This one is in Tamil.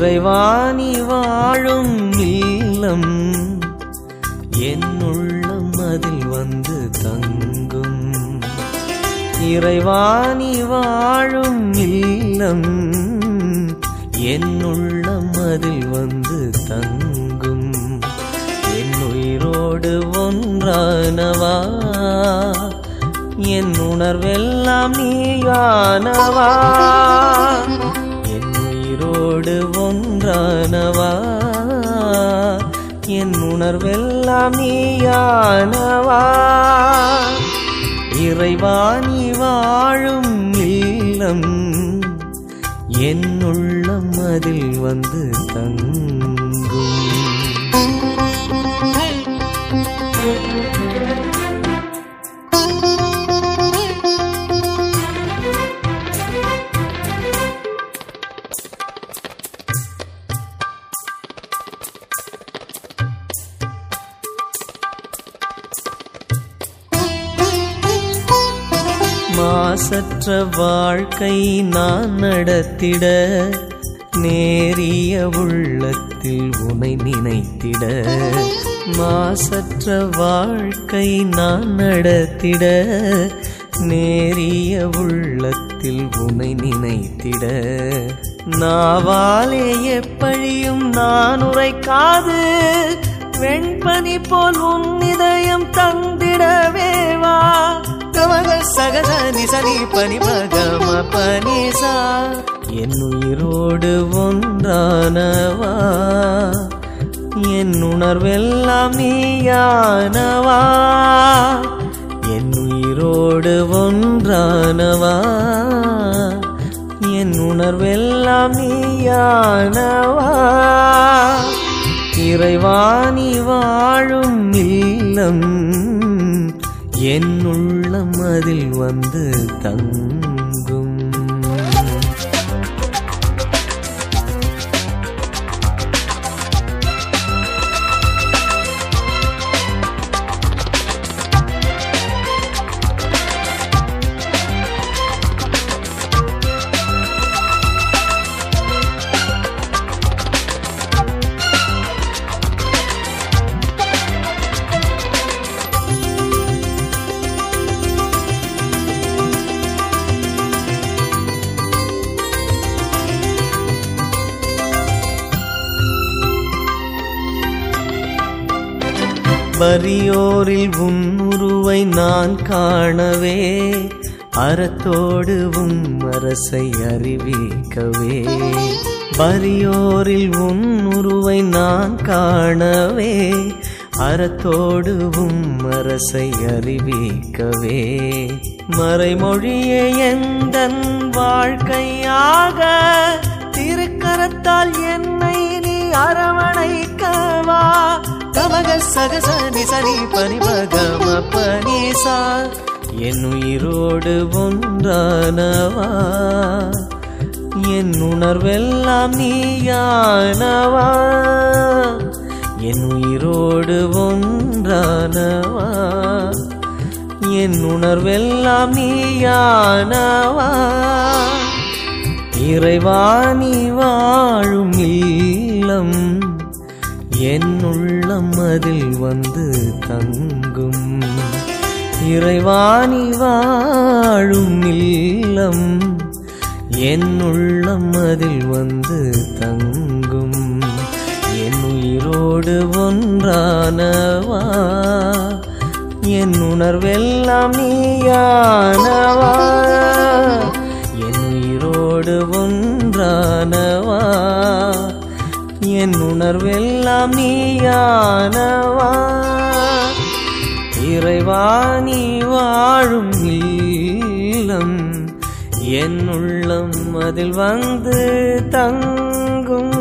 இறைவாணி வாழும் இல்லம் என் உள்ளம் அதில் வந்து தங்கும் இறைவாணி வாழும் இல்லம் என் உள்ளம் அதில் வந்து தங்கும் என் உயிரோடு ஒன்றானவா என் உணர்வெல்லாம் நீயானவா என் உயிரோடு ஒன்றானவா என் உணர்வெல்லாம் நீயானவா இறைவாணி வாழும் இல்லம் என் உள்ளம் அதில் வந்து தங்கும் மாசற்ற வாழ்க்கை நான் நடத்திட நேரிய உள்ளத்தில் உனை நினைத்திட மாசற்ற வாழ்க்கை நான் நடத்திட நேரிய உள்ளத்தில் உனை நினைத்திட நாவாலே எப்படியும் நான் உரைக்காது வெண்பனி போல் உன் இதயம் தந்திடவேவா கமக சகத நிசனி பனி பகம பனிசா என் உயிரோடு ஒன்றானவா என் உணர்வெல்லாம் நீயானவா என் உயிரோடு ஒன்றானவா என் உணர்வெல்லாம் நீயானவா இறைவாணி வாழும் இல்லம் என் உள்ளம் அதில் வந்து தங்கும் வரியோரில் உன் உருவை நான் காணவே அறத்தோடு உன் அரசை அறிவிக்கவே வரியோரில் உன் உருவை நான் காணவே அறத்தோடு உம் அரசை அறிவிக்கவே மறைமொழியே எந்தன் வாழ்க்கையாக திருக்கரத்தால் என்னை நீ அரவணைக்கவா கமக சகச நிசனி பனிபகம பனிசா என் உயிரோடு ஒன்றானவா என் உணர்வெல்லாம் நீயானவா என் உயிரோடு ஒன்றானவா என் உணர்வெல்லாம் நீயானவா இறைவாணி வாழும் இல்லம் என் உள்ளம் அதில் வந்து தங்கும் இறைவாணி வாழும் இல்லம் என் உள்ளம் அதில் வந்து தங்கும் என் உயிரோடு ஒன்றானவா என் உணர்வெல்லாம் நீயானவா என் உயிரோடு ஒன்றானவா என் உணர்வெல்லாம் நீயானவா இறைவாணி வாழும் இல்லம் என் உள்ளம் அதில் வந்து தங்கும்